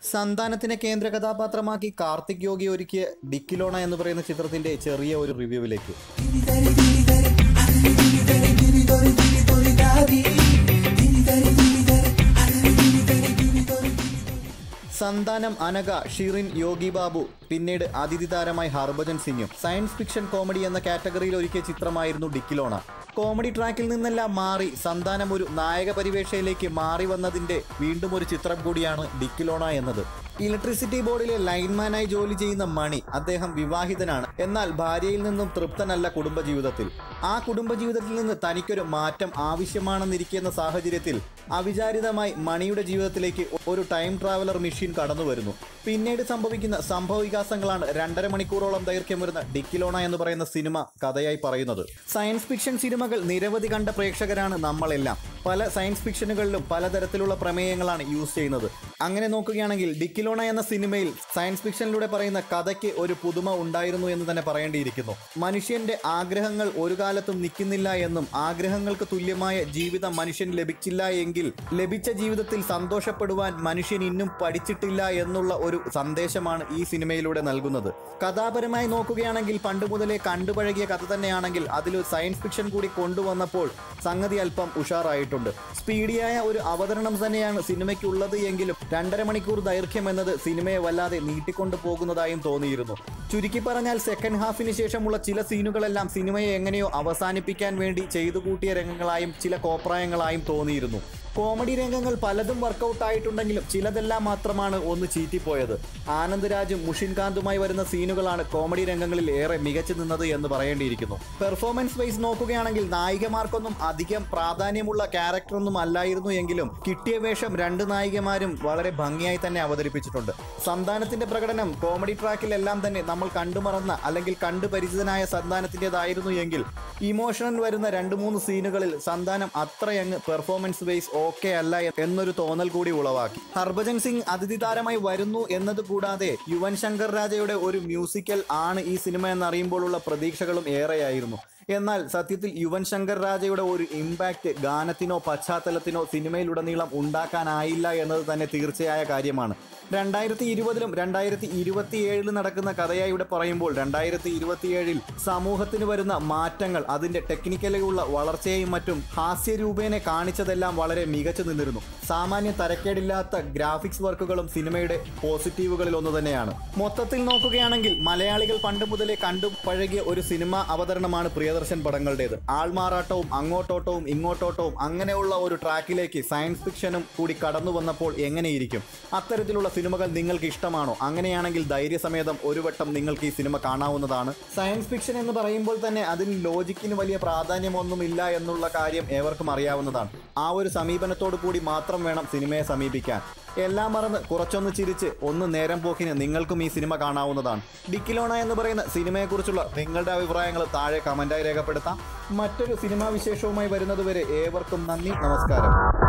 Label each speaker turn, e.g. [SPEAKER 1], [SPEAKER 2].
[SPEAKER 1] സന്താനത്തിനെ കേന്ദ്ര കഥാപാത്രമാക്കി കാർത്തിക് യോഗി ഒരുക്കിയ ഡിക്കിലോണ എന്ന് പറയുന്ന ചിത്രത്തിന്റെ ചെറിയ ഒരു റിവ്യൂവിലേക്ക് സന്താനം അനഘ ഷിറിൻ യോഗി ബാബു പിന്നീട് അതിഥി താരമായി ഹർഭജൻ സിംഗും സയൻസ് ഫിക്ഷൻ കോമഡി എന്ന കാറ്റഗറിയിൽ ഒരുക്കിയ ചിത്രമായിരുന്നു ഡിക്കിലോണ കോമഡി ട്രാക്കിൽ നിന്നെല്ലാം മാറി സന്താനം ഒരു നായക പരിവേഷയിലേക്ക് മാറി വന്നതിന്റെ വീണ്ടും ഒരു ചിത്രം കൂടിയാണ് ഡിക്കിലോണ എന്നത് ഇലക്ട്രിസിറ്റി ബോർഡിലെ ലൈൻമാനായി ജോലി ചെയ്യുന്ന മണി അദ്ദേഹം വിവാഹിതനാണ് എന്നാൽ ഭാര്യയിൽ നിന്നും തൃപ്തനല്ല കുടുംബജീവിതത്തിൽ ആ കുടുംബജീവിതത്തിൽ നിന്ന് തനിക്കൊരു മാറ്റം ആവശ്യമാണെന്നിരിക്കുന്ന സാഹചര്യത്തിൽ അവിചാരിതമായി മണിയുടെ ജീവിതത്തിലേക്ക് ഒരു ടൈം ട്രാവലർ മെഷീൻ കടന്നു വരുന്നു പിന്നീട് സംഭവിക്കുന്ന സംഭവ വികാസങ്ങളാണ് രണ്ടര മണിക്കൂറോളം ദൈർഘ്യം വരുന്ന ഡിക്കിലോണ എന്ന് പറയുന്ന സിനിമ കഥയായി പറയുന്നത് സയൻസ് ഫിക്ഷൻ സിനിമകൾ നിരവധി കണ്ട പ്രേക്ഷകരാണ് നമ്മളെല്ലാം പല സയൻസ് ഫിക്ഷനുകളിലും പലതരത്തിലുള്ള പ്രമേയങ്ങളാണ് യൂസ് ചെയ്യുന്നത് അങ്ങനെ നോക്കുകയാണെങ്കിൽ ഡിക്കിലോണ എന്ന സിനിമയിൽ സയൻസ് ഫിക്ഷനിലൂടെ പറയുന്ന കഥയ്ക്ക് ഒരു പുതുമ ഉണ്ടായിരുന്നു എന്ന് തന്നെ പറയേണ്ടിയിരിക്കുന്നു മനുഷ്യന്റെ ആഗ്രഹങ്ങൾ ഒരു കാലത്തും നിൽക്കുന്നില്ല എന്നും ആഗ്രഹങ്ങൾക്ക് തുല്യമായ ജീവിതം മനുഷ്യൻ ലഭിച്ചില്ല എങ്കിൽ ലഭിച്ച ജീവിതത്തിൽ സന്തോഷപ്പെടുവാൻ മനുഷ്യൻ ഇന്നും പഠിച്ചിട്ടില്ല എന്നുള്ള ഒരു സന്ദേശമാണ് ഈ സിനിമയിലൂടെ നൽകുന്നത് കഥാപരമായി നോക്കുകയാണെങ്കിൽ പണ്ട് മുതലേ കണ്ടുപഴകിയ കഥ തന്നെയാണെങ്കിൽ അതിൽ സയൻസ് ഫിക്ഷൻ കൂടി കൊണ്ടുവന്നപ്പോൾ സംഗതി അല്പം ഉഷാറായിട്ടുണ്ട് സ്പീഡിയായ ഒരു അവതരണം തന്നെയാണ് സിനിമയ്ക്കുള്ളത് എങ്കിലും രണ്ടര മണിക്കൂർ ദൈർഘ്യം എന്നത് സിനിമയെ വല്ലാതെ നീട്ടിക്കൊണ്ടു പോകുന്നതായും തോന്നിയിരുന്നു ചുരുക്കി പറഞ്ഞാൽ സെക്കൻഡ് ഹാഫിന് ശേഷമുള്ള ചില സീനുകളെല്ലാം സിനിമയെ എങ്ങനെയോ അവസാനിപ്പിക്കാൻ വേണ്ടി ചെയ്തു കൂട്ടിയ രംഗങ്ങളായും ചില കോപ്രായങ്ങളായും തോന്നിയിരുന്നു കോമഡി രംഗങ്ങൾ പലതും വർക്കൗട്ട് ആയിട്ടുണ്ടെങ്കിലും ചിലതെല്ലാം മാത്രമാണ് ഒന്ന് ചീറ്റിപ്പോയത് ആനന്ദ് രാജും മുഷിൻകാന്തുമായി വരുന്ന സീനുകളാണ് കോമഡി രംഗങ്ങളിൽ ഏറെ മികച്ചു നിന്നത് എന്ന് പറയേണ്ടിയിരിക്കുന്നു പെർഫോമൻസ് വൈസ് നോക്കുകയാണെങ്കിൽ നായികമാർക്കൊന്നും അധികം പ്രാധാന്യമുള്ള ക്യാരക്ടറൊന്നും അല്ലായിരുന്നു എങ്കിലും കിട്ടിയ വേഷം രണ്ട് നായികമാരും വളരെ ഭംഗിയായി തന്നെ അവതരിപ്പിച്ചിട്ടുണ്ട് സന്താനത്തിന്റെ പ്രകടനം കോമഡി ട്രാക്കിലെല്ലാം തന്നെ നമ്മൾ കണ്ടുമറന്ന അല്ലെങ്കിൽ കണ്ടു പരിചിതനായ സന്താനത്തിൻ്റെതായിരുന്നു എങ്കിൽ ഇമോഷണൽ വരുന്ന രണ്ട് മൂന്ന് സീനുകളിൽ സന്താനം അത്രയങ്ങ് പെർഫോമൻസ് വൈസ് ഓക്കെ അല്ല എന്നൊരു തോന്നൽ കൂടി ഉളവാക്കി ഹർഭജൻ സിംഗ് അതിഥി താരമായി വരുന്നു എന്നത് കൂടാതെ യുവൻ ശങ്കർ രാജയുടെ ഒരു മ്യൂസിക്കൽ ആണ് ഈ സിനിമ എന്നറിയുമ്പോഴുള്ള പ്രതീക്ഷകളും ഏറെയായിരുന്നു എന്നാൽ സത്യത്തിൽ യുവൻ ശങ്കർ രാജയുടെ ഒരു ഇമ്പാക്റ്റ് ഗാനത്തിനോ പശ്ചാത്തലത്തിനോ സിനിമയിലുടനീളം ഉണ്ടാക്കാനായില്ല എന്നത് തന്നെ തീർച്ചയായ കാര്യമാണ് രണ്ടായിരത്തി ഇരുപതിലും രണ്ടായിരത്തി ഇരുപത്തിയേഴിലും നടക്കുന്ന കഥയായി ഇവിടെ പറയുമ്പോൾ രണ്ടായിരത്തി ഇരുപത്തിയേഴിൽ സമൂഹത്തിന് വരുന്ന മാറ്റങ്ങൾ അതിന്റെ ടെക്നിക്കലിയുള്ള വളർച്ചയെയും മറ്റും ഹാസ്യരൂപേണെ കാണിച്ചതെല്ലാം വളരെ മികച്ചു നിന്നിരുന്നു സാമാന്യ തരക്കേടില്ലാത്ത ഗ്രാഫിക്സ് വർക്കുകളും സിനിമയുടെ പോസിറ്റീവുകളിൽ ഒന്ന് തന്നെയാണ് മൊത്തത്തിൽ നോക്കുകയാണെങ്കിൽ മലയാളികൾ പണ്ട് മുതലേ കണ്ടു പഴകിയ ഒരു സിനിമ അവതരണമാണ് പ്രിയദർശൻ പടങ്ങളുടേത് ആൾമാറാട്ടവും അങ്ങോട്ടോട്ടവും ഇങ്ങോട്ടോട്ടവും അങ്ങനെയുള്ള ഒരു ട്രാക്കിലേക്ക് സയൻസ് ഫിക്ഷനും കൂടി കടന്നു വന്നപ്പോൾ എങ്ങനെയിരിക്കും അത്തരത്തിലുള്ള സിനിമകൾ നിങ്ങൾക്ക് ഇഷ്ടമാണോ അങ്ങനെയാണെങ്കിൽ ധൈര്യസമേതം ഒരു വട്ടം നിങ്ങൾക്ക് ഈ സിനിമ കാണാവുന്നതാണ് സയൻസ് ഫിക്ഷൻ എന്ന് പറയുമ്പോൾ തന്നെ അതിന് ലോജിക്കിന് വലിയ പ്രാധാന്യമൊന്നുമില്ല എന്നുള്ള കാര്യം ഏവർക്കും അറിയാവുന്നതാണ് ആ ഒരു സമീപനത്തോടു കൂടി മാത്രം വേണം സിനിമയെ സമീപിക്കാൻ എല്ലാം മറന്ന് കുറച്ചൊന്ന് ചിരിച്ച് ഒന്ന് നേരം പോക്കിന് നിങ്ങൾക്കും ഈ സിനിമ കാണാവുന്നതാണ് ഡിക്കിലോണ എന്ന് പറയുന്ന സിനിമയെക്കുറിച്ചുള്ള നിങ്ങളുടെ അഭിപ്രായങ്ങൾ താഴെ കമന്റായി രേഖപ്പെടുത്താം മറ്റൊരു സിനിമാ വിശേഷവുമായി വരുന്നതുവരെ ഏവർക്കും നന്ദി നമസ്കാരം